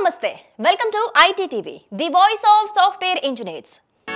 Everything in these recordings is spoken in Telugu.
నమస్తే welcome to IT TV the voice of software engineers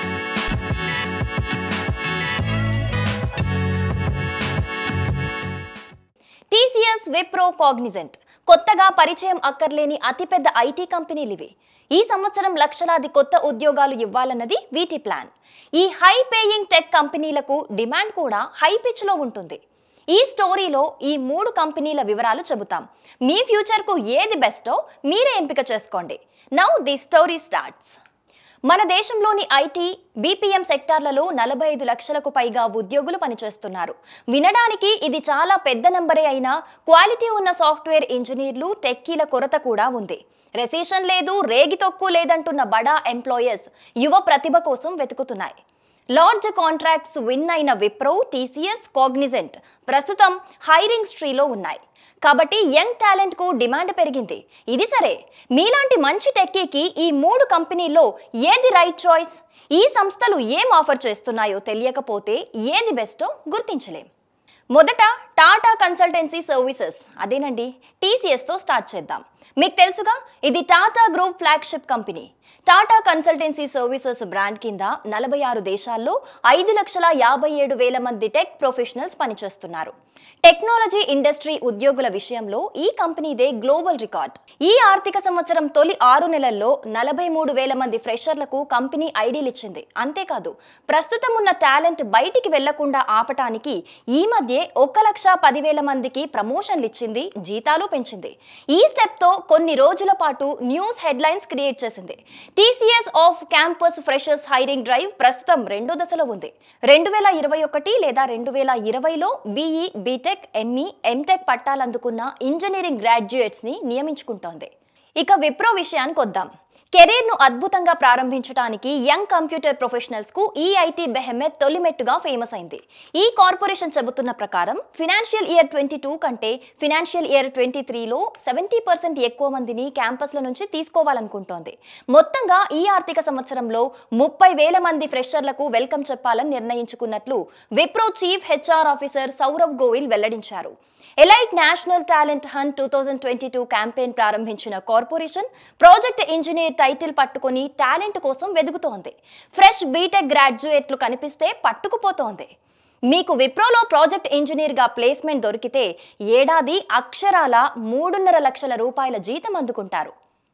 TCS Wipro Cognizant కొత్తగా పరిచయం అక్కర్లేని అతిపెద్ద ఐటీ కంపెనీలు ఇవి ఈ సంవత్సరం లక్షలాది కొత్త ఉద్యోగాలు ఇవ్వాలన్నది వీటి ప్లాన్ ఈ హై పేయింగ్ టెక్ కంపెనీలకు డిమాండ్ కూడా హై పిచ్లో ఉంటుంది ఈ స్టోరీలో ఈ మూడు కంపెనీల వివరాలు చెబుతాం మీ ఫ్యూచర్కు ఏది బెస్టో మీరే ఎంపిక చేసుకోండి నౌ ది స్టోరీ స్టార్ట్స్ మన దేశంలోని ఐటీ బీపీఎం సెక్టార్లలో నలభై ఐదు లక్షలకు పైగా ఉద్యోగులు పనిచేస్తున్నారు వినడానికి ఇది చాలా పెద్ద నంబరే అయినా క్వాలిటీ ఉన్న సాఫ్ట్వేర్ ఇంజనీర్లు టెక్కీల కొరత కూడా ఉంది రెసెషన్ లేదు రేగి తొక్కు లేదంటున్న బడా ఎంప్లాయర్స్ యువ ప్రతిభ కోసం వెతుకుతున్నాయి లార్జ్ కాంట్రాక్ట్స్ విన్ అయిన విప్రో టీసీఎస్ కాగ్నిజెంట్ ప్రస్తుతం హైరింగ్ స్ట్రీలో ఉన్నాయి కాబట్టి యంగ్ టాలెంట్ కు డిమాండ్ పెరిగింది ఇది సరే మీలాంటి మంచి టెక్కీకి ఈ మూడు కంపెనీల్లో ఏది రైట్ చాయిస్ ఈ సంస్థలు ఏం ఆఫర్ చేస్తున్నాయో తెలియకపోతే ఏది బెస్టో గుర్తించలేం మొదట టాటా కన్సల్టెన్సీ సర్వీసెస్ అదేనండి టీసీఎస్తో స్టార్ట్ చేద్దాం మీకు తెలుసుగా ఇది Tata group flagship company Tata consultancy services brand కింద నలభై ఆరు దేశాల్లో ఐదు లక్షల యాభై ఏడు వేల మంది టెక్ ప్రొఫెషనల్స్ పనిచేస్తున్నారు టెక్నాలజీ ఇండస్ట్రీ ఉద్యోగుల విషయంలో ఈ కంపెనీదే గ్లోబల్ రికార్డ్ ఈ ఆర్థిక సంవత్సరం తొలి ఆరు నెలల్లో నలభై మూడు వేల మంది ఫ్రెషర్లకు కంపెనీ ఐడీలు ఇచ్చింది అంతేకాదు ప్రస్తుతం ఉన్న టాలెంట్ బయటికి వెళ్లకుండా ఆపటానికి ఈ మధ్య ఒక్క లక్ష పదివేల మందికి ప్రమోషన్లు ఇచ్చింది జీతాలు పెంచింది ఈ స్టెప్ తో కొన్ని రోజుల పాటు న్యూస్ హెడ్లైన్స్ క్రియేట్ చేసింది TCS off campus freshers hiring drive ప్రస్తుతం రెండో దశలో ఉంది రెండు వేల ఇరవై ఒకటి లేదా రెండు వేల ఇరవైలో బీఈ బీటెక్ ఎంఈ ఎంటెక్ పట్టాలందుకున్న ఇంజనీరింగ్ గ్రాడ్యుయేట్స్ ని నియమించుకుంటోంది ఇక విప్రో విషయానికి వద్దాం కెరీర్ను అద్భుతంగా ప్రారంభించడానికి యంగ్ కంప్యూటర్ ప్రొఫెషనల్స్ కు ఈ ఐటీ బెహెమెత్ తొలిమెట్టుగా ఫేమస్ అయింది ఈ కార్పొరేషన్ చెబుతున్న ప్రకారం ఫినాన్షియల్ ఇయర్ ట్వంటీ టూ కంటే ఫినాన్షియల్ ఇయర్ ట్వంటీ త్రీలో సెవెంటీ పర్సెంట్ ఎక్కువ మందిని క్యాంపస్ల నుంచి తీసుకోవాలనుకుంటోంది మొత్తంగా ఈ ఆర్థిక సంవత్సరంలో ముప్పై వేల మంది ఫ్రెషర్లకు వెల్కమ్ చెప్పాలని నిర్ణయించుకున్నట్లు Wipro chief HR officer Saurav Goyal వెల్లడించారు elite national talent hunt two thousand twenty two campaign ప్రారంభించిన కార్పొరేషన్ ప్రాజెక్ట్ ఇంజనీర్ టైటిల్ పట్టుకొని టాలెంట్ కోసం వెదుగుతోంది ఫ్రెష్ బీటెక్ గ్రాడ్యుయేట్లు కనిపిస్తే పట్టుకుపోతోంది మీకు విప్రోలో ప్రాజెక్ట్ ఇంజనీర్గా ప్లేస్మెంట్ దొరికితే ఏడాది అక్షరాల మూడున్నర లక్షల రూపాయల జీతం అందుకుంటారు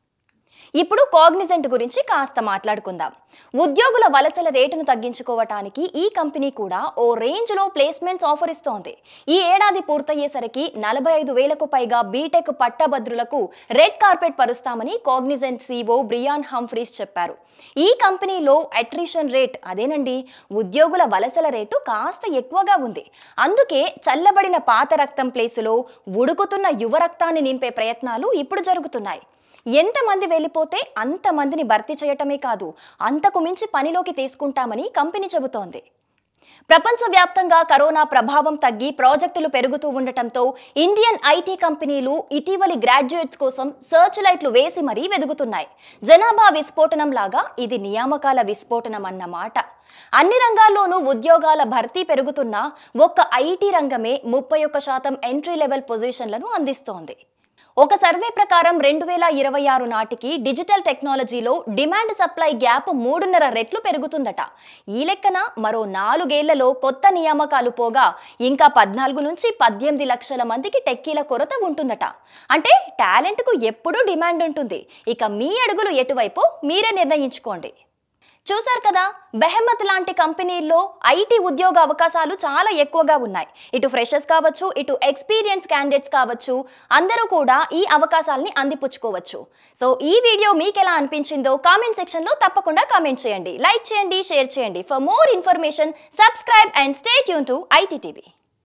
ఇప్పుడు కాగ్నిజెంట్ గురించి కాస్త మాట్లాడుకుందాం ఉద్యోగుల వలసల రేటును తగ్గించుకోవటానికి ఈ కంపెనీ కూడా ఓ రేంజ్లో ప్లేస్మెంట్స్ ఆఫర్ ఇస్తోంది ఈ ఏడాది పూర్తయ్యేసరికి నలభై ఐదు వేలకు పైగా బీటెక్ పట్టభద్రులకు రెడ్ కార్పెట్ పరుస్తామని కాగ్నిజెంట్ సీఓ బ్రియాన్ హంఫ్రీస్ చెప్పారు ఈ కంపెనీలో అట్రిషన్ రేట్ అదేనండి ఉద్యోగుల వలసల రేటు కాస్త ఎక్కువగా ఉంది అందుకే చల్లబడిన పాత రక్తం ప్లేసులో ఉడుకుతున్న యువ రక్తాన్ని నింపే ప్రయత్నాలు ఇప్పుడు జరుగుతున్నాయి ఎంతమంది వెళ్ళిపోతే అంతమందిని భర్తీ చేయటమే కాదు అంతకు మించి పనిలోకి తీసుకుంటామని కంపెనీ చెబుతోంది ప్రపంచవ్యాప్తంగా కరోనా ప్రభావం తగ్గి ప్రాజెక్టులు పెరుగుతూ ఉండటంతో ఇండియన్ ఐటీ కంపెనీలు ఇటీవలి గ్రాడ్యుయేట్స్ కోసం సర్చ్ లైట్లు వేసి మరీ వెదుగుతున్నాయి జనాభా విస్ఫోటనం లాగా ఇది నియామకాల విస్ఫోటనం అన్నమాట అన్ని రంగాల్లోనూ ఉద్యోగాల భర్తీ పెరుగుతున్నా ఒక్క ఐటీ రంగమే ముప్పై ఒక్క శాతం ఎంట్రీ లెవెల్ పొజిషన్లను అందిస్తోంది ఒక సర్వే ప్రకారం రెండు వేల ఇరవై ఆరు నాటికి డిజిటల్ టెక్నాలజీలో డిమాండ్ సప్లై గ్యాప్ మూడున్నర రెట్లు పెరుగుతుందట ఈ లెక్కన మరో నాలుగేళ్లలో కొత్త నియామకాలు పోగా ఇంకా పద్నాలుగు నుంచి పద్దెనిమిది లక్షల మందికి టెక్కీల కొరత ఉంటుందట అంటే టాలెంట్కు ఎప్పుడూ డిమాండ్ ఉంటుంది ఇక మీ అడుగులు ఎటువైపో మీరే నిర్ణయించుకోండి చూశారు కదా బెహమత్ లాంటి కంపెనీల్లో ఐటీ ఉద్యోగ అవకాశాలు చాలా ఎక్కువగా ఉన్నాయి ఇటు ఫ్రెషర్స్ కావచ్చు ఇటు ఎక్స్పీరియన్స్ క్యాండిడేట్స్ కావచ్చు అందరూ కూడా ఈ అవకాశాలని అందిపుచ్చుకోవచ్చు సో ఈ వీడియో మీకు ఎలా అనిపించిందో కామెంట్ సెక్షన్లో తప్పకుండా కామెంట్ చేయండి లైక్ చేయండి షేర్ చేయండి for more information subscribe and stay tune to IT TV